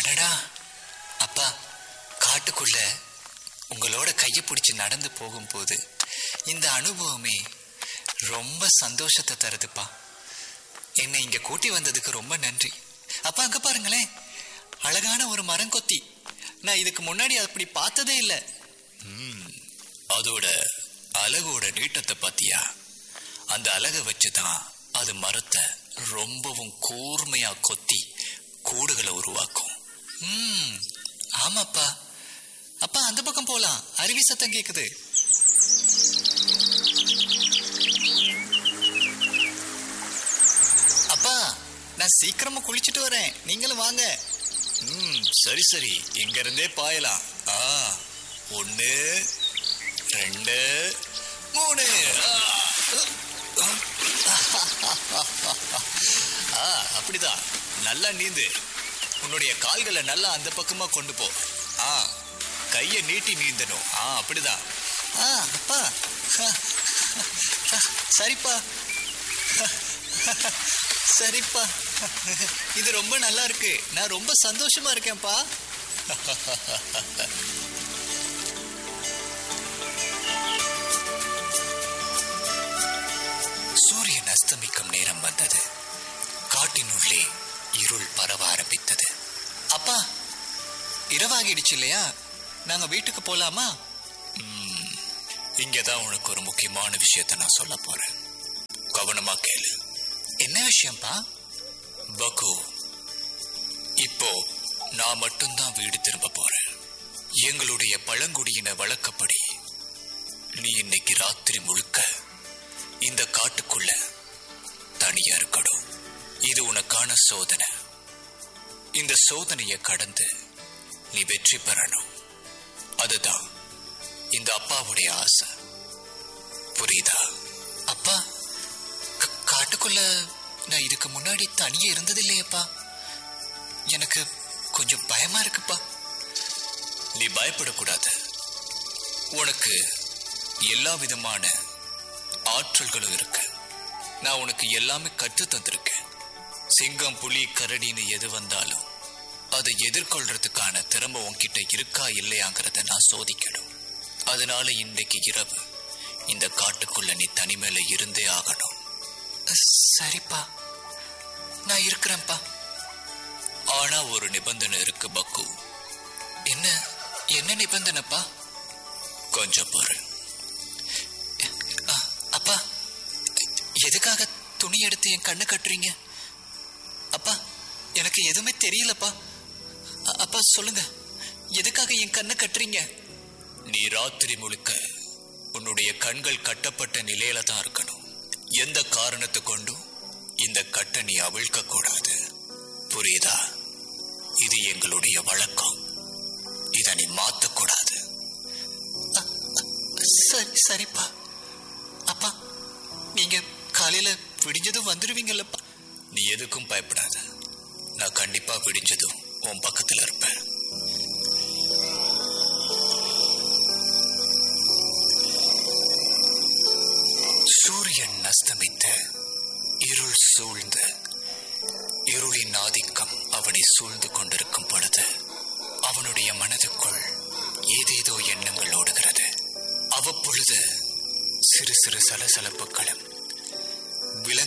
அடடா அப்பா காட்டுக்குள்ள உங்களோட கையை பிடிச்சி நடந்து போகும்போது இந்த அனுபவமே ரொம்ப சந்தோஷத்தை தருதுப்பா என்னை இங்க கூட்டி வந்ததுக்கு ரொம்ப நன்றி அப்பா அங்க பாருங்களேன் அழகான ஒரு மரங்கொத்தி நான் இதுக்கு முன்னாடி அப்படி பார்த்ததே இல்லை அதோட அழகோட நீட்டத்தை பாத்தியா அந்த அழகை வச்சுதான் அது மரத்தை ரொம்பவும் கூர்மையா கொத்தி கூடுகளை உருவாக்கும் ம் ஆமாப்பா அப்பா அந்த பக்கம் போலாம் அருவி சத்தம் கேக்குது அப்பா நான் சீக்கிரமா குளிச்சுட்டு வரேன் நீங்களும் வாங்க ம் சரி சரி இங்க இருந்தே பாயலாம் ஆ ஒன்னு ரெண்டு மூணு ஆ. ஆ அப்படிதான் நல்லா நீந்து உன்னுடைய கால்களை நல்லா அந்த பக்கமா கொண்டு போ ஆ கையை நீட்டி நீந்தணும் ஆ அப்படிதான் ஆ அப்பா சரிப்பா சரிப்பா இது ரொம்ப நல்லா இருக்கு நான் ரொம்ப சந்தோஷமா இருக்கேன்ப்பா சூரியன் அஸ்தமிக்கும் நேரம் வந்தது காட்டினுள்ளே இருள் பரவ ஆரம்பித்தது அப்பா இரவாகிடுச்சு இல்லையா நாங்க வீட்டுக்கு போலாமா ம், இங்கதான் உனக்கு ஒரு முக்கியமான விஷயத்தை நான் சொல்ல போறேன் கவனமா கேளு என்ன விஷயம்ப்பா பகு இப்போ நான் மட்டும்தான் வீடு திரும்ப போறேன் எங்களுடைய பழங்குடியின வழக்கப்படி நீ இன்னைக்கு ராத்திரி முழுக்க இந்த காட்டுக்குள்ள தனியா இருக்கணும் இது உனக்கான சோதனை இந்த சோதனையை கடந்து நீ வெற்றி பெறணும் அதுதான் இந்த அப்பாவுடைய ஆசை புரியுதா அப்பா க- காட்டுக்குள்ள நான் இதுக்கு முன்னாடி தனியே இருந்தது இல்லையப்பா எனக்கு கொஞ்சம் பயமா இருக்குப்பா நீ பயப்படக்கூடாது உனக்கு எல்லா விதமான ஆற்றல்களும் இருக்கு நான் உனக்கு எல்லாமே கற்று தந்திருக்கேன் சிங்கம் புலி கரடின்னு எது வந்தாலும் அதை எதிர்கொள்றதுக்கான திறமை உன்கிட்ட இருக்கா இல்லையாங்கிறத நான் சோதிக்கணும் அதனால இன்னைக்கு இரவு இந்த காட்டுக்குள்ள நீ தனிமையில இருந்தே ஆகணும் சரிப்பா நான் இருக்கிறேன்ப்பா ஆனா ஒரு நிபந்தனை இருக்கு பக்கு என்ன என்ன நிபந்தனைப்பா கொஞ்சம் பொறு அ- அப்பா எதுக்காக துணி எடுத்து என் கண்ணு கட்டுறீங்க அப்பா எனக்கு எதுவுமே தெரியலப்பா அ- அப்பா சொல்லுங்க எதுக்காக என் கண்ணை கட்டுறீங்க நீ ராத்திரி முழுக்க உன்னுடைய கண்கள் கட்டப்பட்ட நிலையில தான் இருக்கணும் எந்த காரணத்தை கொண்டும் இந்த கட்டை நீ அவிழ்க்க கூடாது புரியுதா இது எங்களுடைய வழக்கம் இதை நீ மாத்தக்கூடாது சரி சரிப்பா அப்பா நீங்க காலையில விடிஞ்சதும் வந்துடுவீங்கல்லப்பா நீ எதுக்கும் பயப்படாத நான் கண்டிப்பா விடிஞ்சதும் உன் பக்கத்துல இருப்பேன் சூரியன் அஸ்தமித்து இருள் சூழ்ந்து இருளின் ஆதிக்கம் அவனை சூழ்ந்து கொண்டிருக்கும் பொழுது அவனுடைய மனதுக்குள் ஏதேதோ எண்ணங்கள் ஓடுகிறது அவ்வப்பொழுது சிறு சிறு சலசலப்புகளும்